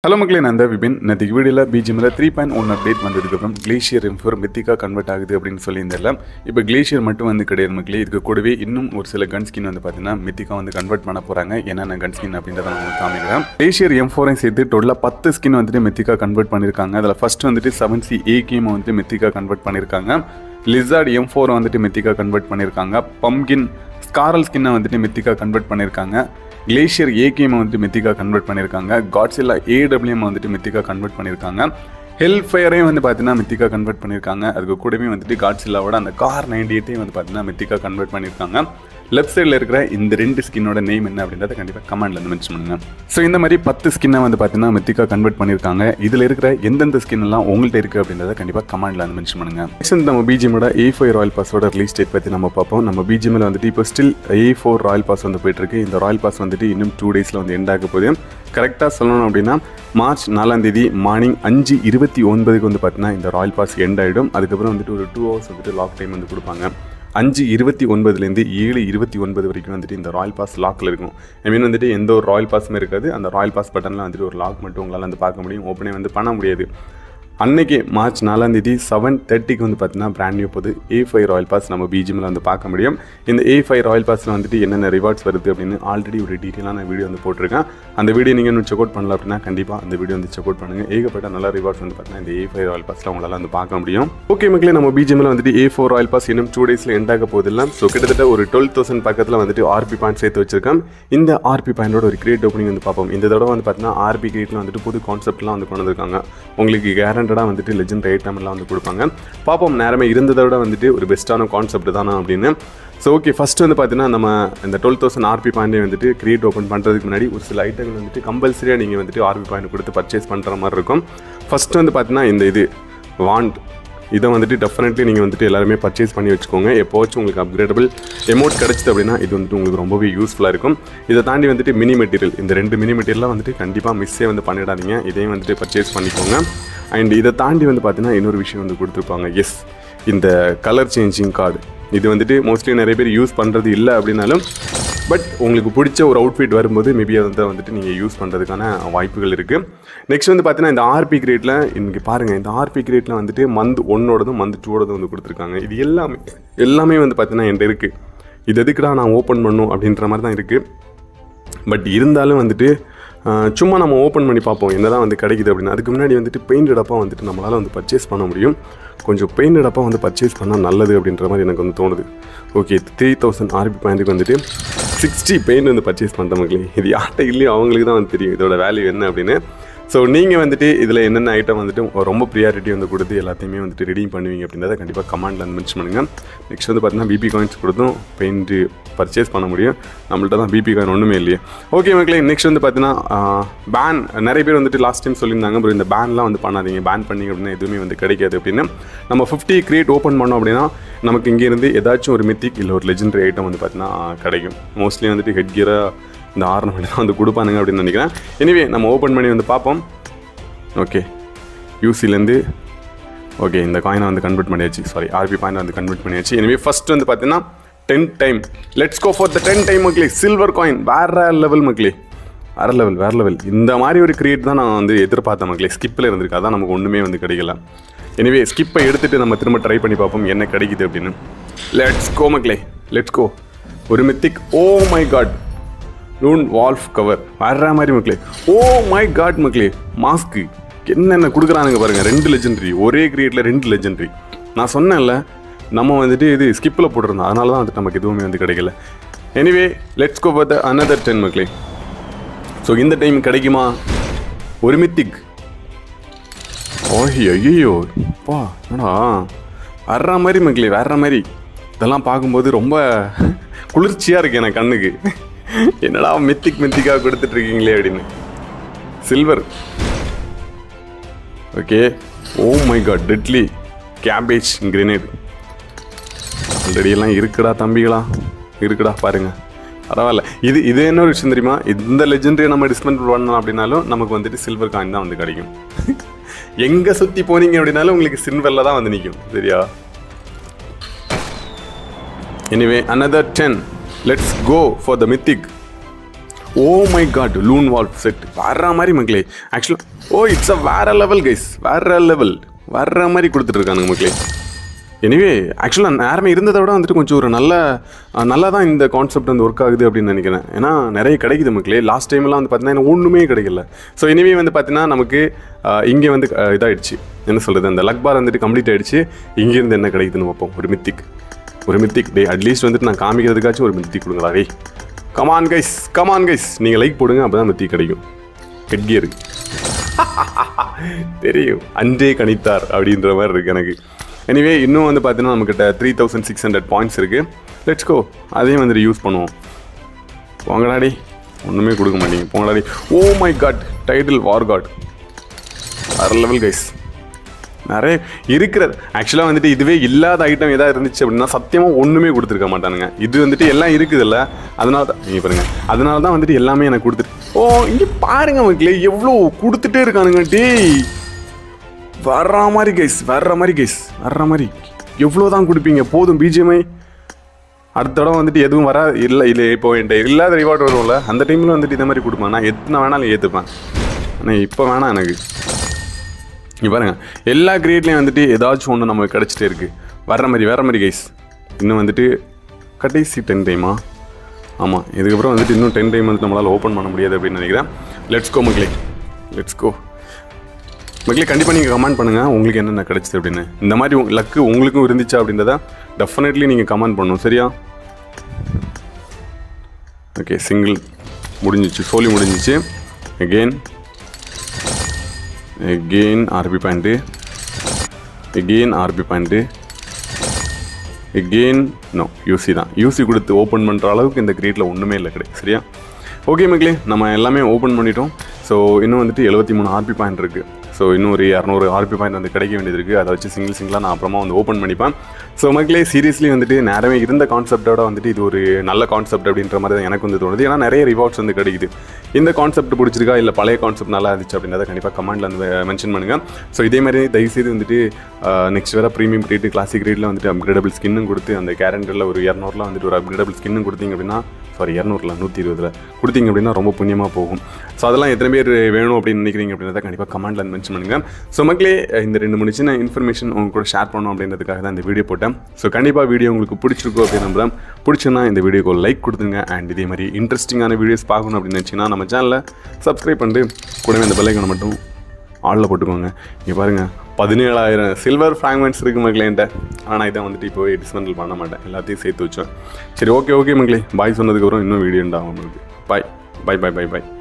hello மக்களே நான் தான் விபின் நேற்று வீடியோவில் பிஜிஎம்மில் த்ரீ பாயிண்ட் ஒன் அப்டேட் வந்ததுக்கப்புறம் கிளேஷியர் இன்ஃபோர் மித்திகா கன்வெர்ட் ஆகுது அப்படின்னு சொல்லியிருந்தேன் இப்போ கிளேஷியர் மட்டும் வந்து கிடையாது மக்களே இதுக்கு கூடவே இன்னும் ஒரு சில கன் ஸ்கின் வந்து பார்த்தீங்கன்னா மித்திகா வந்து கன்வெர்ட் பண்ண போகிறாங்க என்னென்ன கன் ஸ்கின் அப்படின்றத நான் உங்களுக்கு காமிக்கிறேன் கிளேஷியர் எம் ஃபோரையும் சேர்த்து டோட்டலாக பத்து ஸ்கின் வந்துட்டு மித்திகா கன்வெர்ட் பண்ணியிருக்காங்க அதில் ஃபர்ஸ்ட் வந்துட்டு செவன் சி ஏ கேம் வந்துட்டு மித்திகா கன்வெர்ட் பண்ணியிருக்காங்க லிசார்ட் எம் ஃபோரை வந்துட்டு மித்திகா கன்வெர்ட் பண்ணியிருக்காங்க பம்கின் ஸ்காரல் ஸ்கின்னை வந்துட்டு மித்திகா கன்வெர்ட் பண்ணியிருக்காங்க கிளேஷியர் ஏகேம் வந்துட்டு மித்திகா கன்வெர்ட் பண்ணியிருக்காங்க காட்ஸில்லா ஏடபிள்யூஎம் வந்துட்டு மித்திகா கன்வெர்ட் பண்ணியிருக்காங்க ஹெல் ஃபயரையும் வந்து பார்த்தீங்கன்னா மித்திகா கன்வெர்ட் பண்ணியிருக்காங்க அதுக்கு கூடவே வந்துட்டு காட்ஸில்லாவோட அந்த கார் நைன்டி எயிட்டையும் வந்து பார்த்தீங்கன்னா மித்திகா கன்வெர்ட் பண்ணியிருக்காங்க லெஃப்ட் சைடில் இருக்கிற இந்த ரெண்டு ஸ்கின்னோட நேம் என்ன அப்படின்றத கண்டிப்பாக கமெண்ட்ல வந்து மென்ஷன் பண்ணுங்க ஸோ இந்த மாதிரி பத்து ஸ்கின்னை வந்து பார்த்தீங்கன்னா மித்திகா கன்வெர்ட் பண்ணியிருக்காங்க இதில் இருக்கிற எந்தெந்த ஸ்கின் எல்லாம் உங்கள்கிட்ட இருக்குது அப்படின்றத கண்டிப்பாக கமெண்ட்ல வந்து மென்ஷன் பண்ணுங்க நெக்ஸ்ட் நம்ம பிஜிஎமோட ஏ ஃபைவ் ராயல் பாஸோட ரிலீஸ் டேட் பற்றி நம்ம பார்ப்போம் நம்ம பிஜிஎம்ல வந்துட்டு இப்போ still A four royal pass வந்து போயிட்டு இருக்கு இந்த ராயல் பாஸ் வந்துட்டு இன்னும் டூ டேஸில் வந்து எண்ட் ஆக போகுது கரெக்டாக சொல்லணும் அப்படின்னா மார்ச் நாலாம் தேதி மார்னிங் அஞ்சு இருபத்தி ஒன்பதுக்கு வந்து பார்த்தீங்கன்னா இந்த ராயல் பாஸ் எண்ட் ஆகிடும் அதுக்கப்புறம் வந்துட்டு ஒரு டூ ஹவர்ஸ் வந்துட்டு லாக் டைம் வந்து கொடுப்பாங்க அஞ்சு இருபத்தி ஒன்பதுலேருந்து ஏழு இருபத்தி ஒன்பது வரைக்கும் வந்துட்டு இந்த ராயல் பாஸ் லாக்கில் இருக்கும் ஐ மீன் வந்துட்டு எந்த ஒரு ராயல் பாஸுமே இருக்காது அந்த ராயல் பாஸ் பட்டனில் வந்துட்டு ஒரு லாக் மட்டும் உங்களால் வந்து பார்க்க முடியும் ஓப்பனே வந்து பண்ண முடியாது அன்னைக்கு மார்ச் நாலாம் தேதி செவன் தேர்ட்டிக்கு வந்து பார்த்தீங்கன்னா பிராண்ட் நியூ போது ஏ ஃபைவ் ராயல் பாஸ் நம்ம பிஜிஎம்ல வந்து பார்க்க முடியும் இந்த ஏ ஃபைவ் ராயல் பாஸில் வந்துட்டு என்னென்ன ரிவார்ட்ஸ் வருது அப்படின்னு ஆல்ரெடி ஒரு டீட்டெயிலான வீடியோ வந்து போட்டிருக்கேன் அந்த வீடியோ நீங்கள் இன்னும் செக் அவுட் பண்ணல அப்படின்னா கண்டிப்பாக அந்த வீடியோ வந்து செக் அவுட் பண்ணுங்கள் ஏகப்பட்ட நல்ல ரிவார்ட்ஸ் வந்து பார்த்தீங்கன்னா இந்த ஏ ஃபைவ் ராயல் பாஸில் உங்களால் வந்து பார்க்க முடியும் ஓகே மக்களே நம்ம பிஜிஎம்ல வந்துட்டு ஏ ஃபோர் ராயல் பாஸ் இன்னும் டூ டேஸில் எண்ட் ஆக போதில்லை ஸோ கிட்டத்தட்ட ஒரு டுவெல் தௌசண்ட் பக்கத்தில் வந்துட்டு ஆர்பி பாயிண்ட் சேர்த்து வச்சிருக்கேன் இந்த ஆர்பி பாயிண்டோட ஒரு கிரியேட் ஓப்பனிங் வந்து பார்ப்போம் இந்த தடவை வந்து பார்த்தீங்கன்னா ஆர்பி கிரியேட்டில் வந்துட்டு புது கான்செப்ட்லாம் வந்து கொண்டு வந்திருக்காங்க உங்களுக்கு கேரண்டடாக வந்துட்டு லெஜெண்ட் ஐட்டம்லாம் வந்து கொடுப்பாங்க பார்ப்போம் நேரமே இருந்ததை விட வந்துட்டு ஒரு பெஸ்ட்டான கான்செப்ட் தானா அப்படின்னு ஸோ ஓகே ஃபஸ்ட்டு வந்து பார்த்தீங்கன்னா நம்ம இந்த டுவெல் தௌசண்ட் ஆர்பி பாயிண்டே வந்துட்டு கிரியேட் ஓப்பன் பண்ணுறதுக்கு முன்னாடி ஒரு சில ஐட்டங்கள் வந்துட்டு கம்பல்சரியாக நீங்கள் வந்துட்டு ஆர்பி பாயிண்ட் கொடுத்து பர்ச்சேஸ் பண்ணுற மாதிரி இருக்கும் ஃபஸ்ட்டு வந்து பார்த்தீங்கன்னா இந்த இது வாண்ட் இதை வந்துட்டு டெஃபினெட்லி நீங்கள் வந்துட்டு எல்லாருமே பர்ச்சேஸ் பண்ணி வச்சுக்கோங்க எப்போச்சும் உங்களுக்கு அப்கிரேடபிள் எமௌண்ட் கிடச்சிது அப்படின்னா இது வந்துட்டு உங்களுக்கு ரொம்பவே யூஸ்ஃபுல்லாக இருக்கும் இதை தாண்டி வந்துட்டு மினி மெட்டீரியல் இந்த ரெண்டு மினி மெட்டீரியலாம் வந்துட்டு கண்டிப்பாக மிஸ்ஸே வந்து பண்ணிடாதீங்க இதையும் வந்துட்டு பர்ச்சேஸ் பண்ணிக்கோங்க அண்ட் இதை தாண்டி வந்து பார்த்தீங்கன்னா இன்னொரு விஷயம் வந்து கொடுத்துருப்பாங்க எஸ் இந்த கலர் சேஞ்சிங் கார்டு இது வந்துட்டு மோஸ்ட்லி நிறைய பேர் யூஸ் பண்ணுறது இல்லை அப்படின்னாலும் பட் உங்களுக்கு பிடிச்ச ஒரு அவுட்ஃபிட் வரும்போது மேபி அதை வந்துட்டு நீங்கள் யூஸ் பண்ணுறதுக்கான வாய்ப்புகள் இருக்குது நெக்ஸ்ட் வந்து பார்த்தீங்கன்னா இந்த ஆர்பி கிரேட்டில் இன்றைக்கி பாருங்கள் இந்த ஆர்பி கிரேட்டில் வந்துட்டு மந்த் ஒன்னோடதும் மந்த் டூவோடதும் வந்து கொடுத்துருக்காங்க இது எல்லாமே எல்லாமே வந்து பார்த்தீங்கன்னா என்கிட்ட இருக்குது இது எதுக்குடா நான் ஓப்பன் பண்ணும் அப்படின்ற மாதிரி தான் இருக்குது பட் இருந்தாலும் வந்துட்டு ஆஹ், சும்மா நம்ம ஓப்பன் பண்ணி பார்ப்போம் என்ன தான் வந்து கிடைக்குது அப்படின்னு அதுக்கு முன்னாடி வந்துட்டு பெயிண்ட் டப்பா வந்துட்டு நம்மளால் வந்து பர்ச்சேஸ் பண்ண முடியும் கொஞ்சம் பெயிண்ட் டப்பா வந்து பர்ச்சேஸ் பண்ணால் நல்லது அப்படின்ற மாதிரி எனக்கு வந்து தோணுது ஓகே த்ரீ தௌசண்ட் ஆர்பி பாயிண்ட்டுக்கு வந்துட்டு சிக்ஸ்டி பெயிண்ட் வந்து பர்ச்சேஸ் பண்ணுற மக்களே இது யார்கிட்ட இல்லையோ அவங்களுக்கு தான் வந்து தெரியும் இதோட வேல்யூ என்ன அப்படின்னு ஸோ நீங்கள் வந்துட்டு இதில் என்னென்ன ஐட்டம் வந்துட்டு ரொம்ப ப்ரியாரிட்டி வந்து கொடுத்து எல்லாத்தையுமே வந்துட்டு ரெடியும் பண்ணுவீங்க அப்படின்றத கண்டிப்பாக கமெண்ட்டில் வந்து மென்ஷன் பண்ணுங்கள் நெக்ஸ்ட் வந்து பார்த்தீங்கன்னா பிபி காயின்ஸ் கொடுத்தும் பெயிண்ட்டு பர்ச்சேஸ் பண்ண முடியும் நம்மள்ட்ட தான் பிபி காயின் ஒன்றுமே இல்லையே ஓகே மக்களே நெக்ஸ்ட் வந்து பார்த்தீங்கன்னா பேன் நிறைய பேர் வந்துட்டு லாஸ்ட் டைம் சொல்லியிருந்தாங்க bro இந்த பேன்லாம் வந்து பண்ணாதீங்க பேன் பண்ணீங்க அப்படின்னா எதுவுமே வந்து கிடைக்காது அப்படின்னு நம்ம ஃபிஃப்டி கிரியேட் ஓப்பன் பண்ணோம் அப்படின்னா நமக்கு இங்கேருந்து ஏதாச்சும் ஒரு மித்திக் இல்லை ஒரு லெஜெண்டரி ஐட்டம் வந்து பார்த்தீங்கன்னா கிடைக்கும் மோஸ்ட்லி வந்துட்டு ஹெட் கியராக இந்த ஆர்னமெண்ட் தான் வந்து கொடுப்பானுங்க அப்படின்னு நினைக்கிறேன் எனிவே நம்ம ஓப்பன் பண்ணி வந்து பார்ப்போம் ஓகே யூசிலேருந்து ஓகே இந்த காயினை வந்து கன்வெர்ட் பண்ணியாச்சு சாரி ஆர்பி பாயிண்ட் வந்து கன்வெர்ட் பண்ணியாச்சு எனவே ஃபர்ஸ்ட் வந்து பார்த்தீங்கன்னா ten time let's go for the ten time மக்களே சில்வர் காயின் வேற லெவல் மக்களே வேற லெவல் வேற லெவல் இந்த மாதிரி ஒரு கிரியேட் தான் நான் வந்து எதிர்பார்த்தேன் மக்களே ஸ்கிப்பில் இருந்திருக்கு அதான் நமக்கு ஒன்றுமே வந்து கிடைக்கல எனிவே ஸ்கிப்பை எடுத்துட்டு நம்ம திரும்ப ட்ரை பண்ணி பார்ப்போம் என்ன கிடைக்குது அப்படின்னு லெட்ஸ் கோ மக்களே லெட்ஸ் கோ ஒரு mythic oh my god lone wolf cover வர்ற மாதிரி மக்களே ஓ மை காட் மக்களே மாஸ்க்கு என்னென்ன கொடுக்குறானுங்க பாருங்க ரெண்டு லெஜெண்டரி ஒரே கிரியேட்டில் ரெண்டு லெஜெண்டரி நான் சொன்னேன்ல நம்ம வந்துட்டு இது ஸ்கிப்பில் போட்டிருந்தோம் அதனால தான் வந்துட்டு நமக்கு எதுவுமே வந்து கிடைக்கல எனிவே லெட்ஸ் கோ பார்த்த அனதர் டென் மக்களே ஸோ இந்த டைம் கிடைக்குமா ஒரு மித்திக் ஓஹி ஐயோ பா என்னடா வர்ற மாதிரி மக்களே வர்ற மாதிரி இதெல்லாம் பார்க்கும்போது ரொம்ப குளிர்ச்சியாக இருக்கு எனக்கு கண்ணுக்கு என்னடா மித்திக் மித்திக்காக கொடுத்துட்டு இருக்கீங்களே அப்படின்னு silver okay oh my god deadly cabbage grenade already எல்லாம் இருக்குடா தம்பிகளா இருக்குடா பாருங்க பரவாயில்ல இது இது என்ன ஒரு விஷயம் தெரியுமா இந்த லெஜெண்டரியை நம்ம டிஸ்மெண்ட் பண்ணோம் அப்படின்னாலும் நமக்கு வந்துட்டு சில்வர் காயின் தான் வந்து கிடைக்கும் எங்க சுத்தி போனீங்க அப்படின்னாலும் உங்களுக்கு சில்வர்ல தான் வந்து நிற்கும் சரியா anyway another ten let's go for the mythic oh my god lone wolf set வர்ற மாதிரி மக்களே ஆக்சுவலாக ஓ இட்ஸ் அ வேற லெவல் கைஸ் வேற லெவல் வர்ற மாதிரி கொடுத்துட்டு இருக்கானுங்க மக்களே எனிவே ஆக்சுவலாக நேரமே இருந்ததை விட வந்துட்டு கொஞ்சம் ஒரு நல்ல அஹ், நல்லா தான் இந்த கான்செப்ட் வந்து ஒர்க் ஆகுது அப்படின்னு நினைக்கிறேன் ஏன்னா நிறைய கிடைக்குது மக்களே லாஸ்ட் டைம்லாம் வந்து பார்த்தீங்கன்னா எனக்கு ஒன்றுமே கிடைக்கல ஸோ எனிவே வந்து பார்த்தீங்கன்னா நமக்கு அஹ், இங்கே வந்து அஹ், இதாயிடுச்சு என்ன சொல்கிறது அந்த லக் பார் வந்துட்டு கம்ப்ளீட் ஆயிடுச்சு இங்கேருந்து என்ன கிடைக்குதுன்னு பார்ப்போம் ஒரு மித்திக் ஒரு மித்திக் டே அட்லீஸ்ட் வந்துட்டு நான் காமிக்கிறதுக்காச்சும் ஒரு மித்திக் கொடுங்களா டேய் கமான் கைஸ் கமான் கைஸ் நீங்கள் லைக் போடுங்க அப்போ தான் மித்திக் கிடைக்கும் ஹெட்கியர் தெரியும் அன்றே கணித்தார் அப்படின்ற மாதிரி இருக்கு எனக்கு எனிவே இன்னும் வந்து பார்த்தீங்கன்னா நம்மக்கிட்ட three thousand six hundred points இருக்குது லெட்ஸ் கோ அதையும் வந்துட்டு யூஸ் பண்ணுவோம் போங்கடாடி ஒன்றுமே கொடுக்க மாட்டீங்க போங்கடாடி oh my god title war god வேறு லெவல் கைஸ் நிறைய இருக்கிறது ஆக்சுவலாக வந்துட்டு இதுவே இல்லாத ஐட்டம் எதாவது இருந்துச்சு அப்படின்னா சத்தியமாக ஒன்றுமே கொடுத்துருக்க மாட்டானுங்க இது வந்துட்டு எல்லாம் இருக்குதுல்ல அதனால தான் நீங்கள் பாருங்க அதனால தான் வந்துட்டு எல்லாமே எனக்கு கொடுத்துட்டு ஓ இங்கே பாருங்க மக்களே எவ்வளோ கொடுத்துட்டே இருக்கானுங்க டேய் வர்ற மாதிரி கைஸ் வர்ற மாதிரி கைஸ் வர்ற மாதிரி எவ்வளோ தான் கொடுப்பீங்க போதும் பிஜிஎம்ஐ அடுத்த தடவை வந்துட்டு எதுவும் வரா இல்லை இல்லை இப்போ என்கிட்ட இல்லாத ரிவார்டு வரும்ல அந்த டைமில் வந்துட்டு இந்த மாதிரி கொடுப்பேன் நான் எத்தனை வேணாலும் ஏற்றுப்பேன் ஆனால் இப்போ வேணாம் எனக்கு இங்க பாருங்க எல்லா கிரியேட்லேயும் வந்துட்டு ஏதாச்சும் ஒன்று நமக்கு கிடச்சிட்டே இருக்கு வர்ற மாதிரி வேற மாதிரி கைஸ் இன்னும் வந்துட்டு கடைசி டென் டைமா ஆமாம் இதுக்கப்புறம் வந்துட்டு இன்னும் டென் டைம் வந்து நம்மளால் ஓப்பன் பண்ண முடியாது அப்படின்னு நினைக்கிறேன் லெட்ஸ் கோ மக்களே லெட்ஸ் கோ மக்களே கண்டிப்பாக நீங்கள் கமெண்ட் பண்ணுங்கள் உங்களுக்கு என்னென்ன கிடச்சிது அப்படின்னு இந்த மாதிரி லக்கு உங்களுக்கும் இருந்துச்சா அப்படின்றத டெஃபினெட்லி நீங்கள் கமெண்ட் பண்ணணும் சரியா ஓகே சிங்கிள் முடிஞ்சிச்சு சோலி முடிஞ்சிச்சு again again RP point again RP point again no UC தான் யூசி கொடுத்து ஓப்பன் பண்ணுற அளவுக்கு இந்த கிரேட்டில் ஒன்றுமே இல்லை கிடையாது சரியா ஓகே மக்களே நம்ம எல்லாமே ஓப்பன் பண்ணிட்டோம் ஸோ இன்னும் வந்துட்டு எழுபத்தி மூணு ஆர்பி பாயிண்ட் இருக்குது ஸோ இன்னும் ஒரு இரநூறு ஆர்பி பாயிண்ட் வந்து கிடைக்க வேண்டியது இருக்குது அதை வச்சு சிங்கிள் சிங்கிளாக நான் அப்புறமா வந்து ஓப்பன் பண்ணிப்பேன் ஸோ மக்களே சீரியஸ்லி வந்துட்டு நேரமே இருந்த கான்செப்டோட வந்துட்டு இது ஒரு நல்ல கான்செப்ட் அப்படின்ற மாதிரி தான் எனக்கு வந்து தோணுது ஏன்னா நிறைய ரிவார்ட்ஸ் வந்து கிடைக்குது இந்த கான்செப்ட் பிடிச்சிருக்கா இல்லை பழைய கான்செப்ட் நல்லா இருந்துச்சு அப்படின்றத கண்டிப்பாக கமெண்ட்டில் வந்து மென்ஷன் பண்ணுங்கள் ஸோ இதே மாதிரி தயவுசெய்து வந்துட்டு நெக்ஸ்ட் வேறு ப்ரீமியம் ரேட்டு கிளாசிக் ரேட்டில் வந்துட்டு அப்கிரேடபிள் ஸ்கின்னும் கொடுத்து அந்த கேரண்டரில் ஒரு இரநூறுல வந்துட்டு ஒரு அப்கிரேடபிள் ஸ்கின்னும் கொடுத்தீங்க அப்படின்னா சாரி இரநூறுல நூற்றி இருபதுல கொடுத்தீங்க அப்படின்னா ரொம்ப புண்ணியமாக போகும் ஸோ அதெல்லாம் எத்தனை பேர் வேணும் அப்படின்னு நினைக்கிறீங்க அப்படின்றத கண்டிப்பாக கமெண்ட்டில் மென்ஷன் பண்ணுங்கள் ஸோ மக்களே இந்த ரெண்டு மூணு சின்ன இன்ஃபர்மேஷன் உங்க கூட ஷேர் பண்ணணும் அப்படின்றதுக்காக தான் இந்த வீடியோ போட்டேன் ஸோ கண்டிப்பாக வீடியோ உங்களுக்கு பிடிச்சிருக்கும் அப்படின்னு நம்புறேன் பிடிச்சுன்னா இந்த வீடியோக்கு ஒரு லைக் கொடுத்துங்க அண்ட் இதே மாதிரி இன்ட்ரெஸ்டிங்கான வீடியோஸ் பார்க்கணும் அப்படின்னு நினச்சிங்கன்னா நம்ம சேனலை சப்ஸ்கிரைப் பண்ணிட்டு கூடவே இந்த பெல்லைக்கனை மட்டும் ஆளில் போட்டுக்கோங்க இங்கே பாருங்கள் பதினேழாயிரம் சில்வர் ஃப்ராக்மெண்ட்ஸ் இருக்குது மக்களேன்ட்ட ஆனால் இதை வந்துட்டு இப்போ டிஸ்மெண்டில் பண்ண மாட்டேன் எல்லாத்தையும் சேர்த்து வச்சேன் சரி ஓகே ஓகே மக்களே பாய் சொன்னதுக்கப்புறம் இன்னும் வீடியோ உண்டாகும் உங்களுக்கு பாய் பாய் பாய் பாய் பாய்